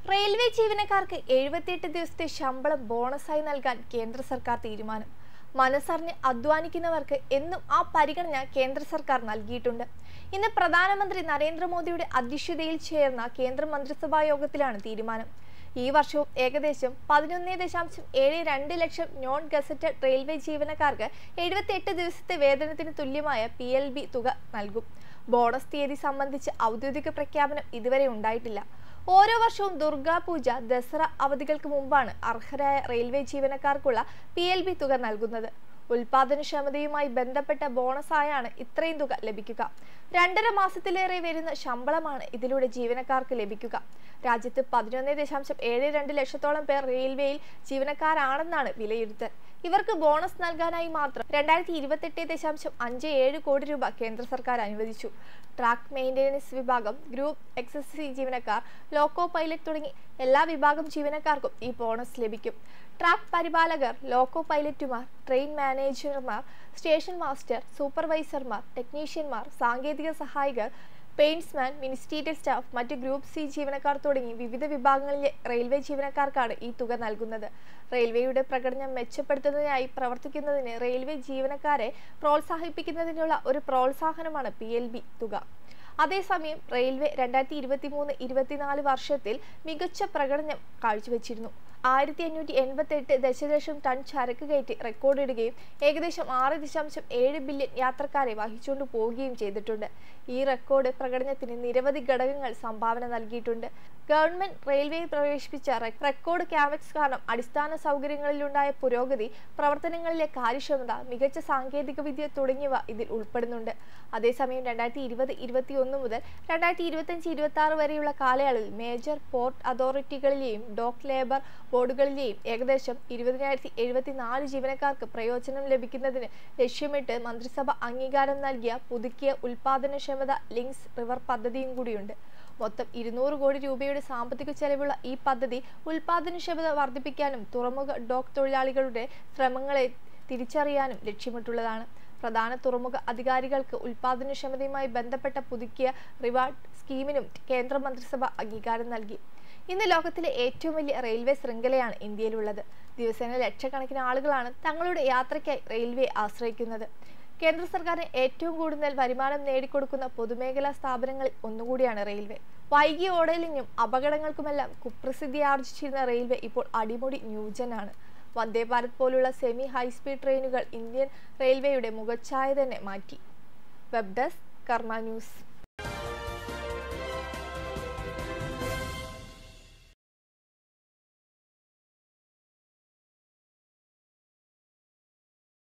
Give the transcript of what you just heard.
railway ജീവനക്കാർക്ക് എഴുപത്തിയെട്ട് ദിവസത്തെ ശമ്പളം ബോണസായി നൽകാൻ കേന്ദ്ര സർക്കാർ തീരുമാനം മനസ്സറിഞ്ഞ് അധ്വാനിക്കുന്നവർക്ക് എന്നും ആ പരിഗണന കേന്ദ്ര സർക്കാർ നൽകിയിട്ടുണ്ട് ഇന്ന് പ്രധാനമന്ത്രി നരേന്ദ്രമോദിയുടെ അധ്യക്ഷതയിൽ ചേർന്ന കേന്ദ്ര മന്ത്രിസഭാ യോഗത്തിലാണ് തീരുമാനം ഈ വർഷവും ഏകദേശം പതിനൊന്ന് ദശാംശം ഏഴ് രണ്ട് ലക്ഷം നോൺ ഗസറ്റഡ് റെയിൽവേ ജീവനക്കാർക്ക് എഴുപത്തിയെട്ട് ദിവസത്തെ വേതനത്തിന് തുല്യമായ പി എൽ ബി തുക നൽകും ബോണസ് തീയതി സംബന്ധിച്ച് ഔദ്യോഗിക പ്രഖ്യാപനം ഇതുവരെ ഉണ്ടായിട്ടില്ല ഓരോ വർഷവും ദുർഗാപൂജ ദസറ അവധികൾക്ക് മുമ്പാണ് അർഹരായ റെയിൽവേ ജീവനക്കാർക്കുള്ള പി എൽ ബി തുക നൽകുന്നത് ഉൽപാദനക്ഷമതയുമായി ബന്ധപ്പെട്ട ബോണസായാണ് ഇത്രയും തുക ലഭിക്കുക രണ്ടര മാസത്തിലേറെ വരുന്ന ശമ്പളമാണ് ഇതിലൂടെ ജീവനക്കാർക്ക് ലഭിക്കുക രാജ്യത്ത് പതിനൊന്ന് ദശാംശം ഏഴ് രണ്ട് ലക്ഷത്തോളം പേർ റെയിൽവേയിൽ ജീവനക്കാരാണെന്നാണ് വിലയിരുത്തൽ ഇവർക്ക് ബോണസ് നൽകാനായി മാത്രം രണ്ടായിരത്തി ഇരുപത്തെട്ട് ദശാംശം അഞ്ച് ഏഴ് കോടി രൂപ കേന്ദ്ര സർക്കാർ അനുവദിച്ചു ട്രാക്ക് മെയിൻ്റെനൻസ് വിഭാഗം ഗ്രൂപ്പ് എക്സസി ജീവനക്കാർ ലോക്കോ പൈലറ്റ് തുടങ്ങി എല്ലാ വിഭാഗം ജീവനക്കാർക്കും ഈ ബോണസ് ലഭിക്കും ട്രാക്ക് പരിപാലകർ ലോക്കോ പൈലറ്റുമാർ ട്രെയിൻ മാനേജർമാർ സ്റ്റേഷൻ മാസ്റ്റർ സൂപ്പർവൈസർമാർ ടെക്നീഷ്യന്മാർ സാങ്കേതിക സഹായികർ പെയിൻസ്മാൻ മിനിസ്റ്റീരിയൽ സ്റ്റാഫ് മറ്റ് ഗ്രൂപ്പ് സി ജീവനക്കാർ തുടങ്ങി വിവിധ വിഭാഗങ്ങളിലെ റെയിൽവേ ജീവനക്കാർക്കാണ് ഈ തുക നൽകുന്നത് റെയിൽവേയുടെ പ്രകടനം മെച്ചപ്പെടുത്തുന്നതിനായി പ്രവർത്തിക്കുന്നതിന് റെയിൽവേ ജീവനക്കാരെ പ്രോത്സാഹിപ്പിക്കുന്നതിനുള്ള ഒരു പ്രോത്സാഹനമാണ് പി എൽ ബി തുക അതേസമയം റെയിൽവേ രണ്ടായിരത്തി ഇരുപത്തി മൂന്ന് ഇരുപത്തിനാല് വർഷത്തിൽ മികച്ച പ്രകടനം കാഴ്ചവെച്ചിരുന്നു ആയിരത്തി അഞ്ഞൂറ്റി എൺപത്തി എട്ട് ദശലക്ഷം ടൺ ചരക്ക് കയറ്റി റെക്കോർഡിടുകയും ഏകദേശം ആറ് ദശാംശം ഏഴ് ബില്യൺ യാത്രക്കാരെ വഹിച്ചുകൊണ്ട് പോവുകയും ചെയ്തിട്ടുണ്ട് ഈ റെക്കോർഡ് പ്രകടനത്തിന് നിരവധി ഘടകങ്ങൾ സംഭാവന നൽകിയിട്ടുണ്ട് ഗവൺമെന്റ് റെയിൽവേയിൽ പ്രവേശിപ്പിച്ച റെക്കോർഡ് ക്യാമക്സ് കാരണം അടിസ്ഥാന സൗകര്യങ്ങളിലുണ്ടായ പുരോഗതി പ്രവർത്തനങ്ങളിലെ കാര്യക്ഷമത മികച്ച സാങ്കേതിക വിദ്യ തുടങ്ങിയവ ഇതിൽ ഉൾപ്പെടുന്നുണ്ട് അതേസമയം രണ്ടായിരത്തി ഇരുപത് ഇരുപത്തി ഒന്ന് മുതൽ രണ്ടായിരത്തി ഇരുപത്തഞ്ച് ഇരുപത്തി ആറ് വരെയുള്ള കാലയളവിൽ മേജർ പോർട്ട് അതോറിറ്റികളിലെയും ഡോക്ക് ലേബർ ബോർഡുകളിലെയും ഏകദേശം ഇരുപതിനായിരത്തി എഴുപത്തിനാല് ജീവനക്കാർക്ക് പ്രയോജനം ലഭിക്കുന്നതിന് ലക്ഷ്യമിട്ട് മന്ത്രിസഭ അംഗീകാരം നൽകിയ പുതുക്കിയ ഉൽപാദനക്ഷമത ലിങ്ക്സ് റിവർ പദ്ധതിയും കൂടിയുണ്ട് മൊത്തം ഇരുന്നൂറ് കോടി രൂപയുടെ സാമ്പത്തിക ചെലവുള്ള ഈ പദ്ധതി ഉൽപാദനക്ഷമത വർദ്ധിപ്പിക്കാനും തുറമുഖ ഡോക്ക് തൊഴിലാളികളുടെ ശ്രമങ്ങളെ തിരിച്ചറിയാനും ലക്ഷ്യമിട്ടുള്ളതാണ് പ്രധാന തുറമുഖ അധികാരികൾക്ക് ഉൽപാദനക്ഷമതയുമായി ബന്ധപ്പെട്ട പുതുക്കിയ റിവാർഡ് സ്കീമിനും കേന്ദ്ര മന്ത്രിസഭ അംഗീകാരം നൽകി ഇന്ന് ലോകത്തിലെ ഏറ്റവും വലിയ റെയിൽവേ ശൃംഖലയാണ് ഇന്ത്യയിലുള്ളത് ദിവസേന ലക്ഷക്കണക്കിന് ആളുകളാണ് തങ്ങളുടെ യാത്രയ്ക്കായി റെയിൽവേ ആശ്രയിക്കുന്നത് കേന്ദ്ര സർക്കാരിന് ഏറ്റവും കൂടുതൽ വരുമാനം നേടിക്കൊടുക്കുന്ന പൊതുമേഖലാ സ്ഥാപനങ്ങളിൽ ഒന്നുകൂടിയാണ് റെയിൽവേ വൈകിയ ഓടലിനും അപകടങ്ങൾക്കുമെല്ലാം കുപ്രസിദ്ധി ആർജിച്ചിരുന്ന റെയിൽവേ ഇപ്പോൾ അടിമുടി ന്യൂജനാണ് വന്ദേ ഭാരത് പോലുള്ള സെമി ഹൈസ്പീഡ് ട്രെയിനുകൾ ഇന്ത്യൻ റെയിൽവേയുടെ മുഖച്ഛായ തന്നെ മാറ്റി വെബ് ഡെസ്ക് കർമ്മ ന്യൂസ്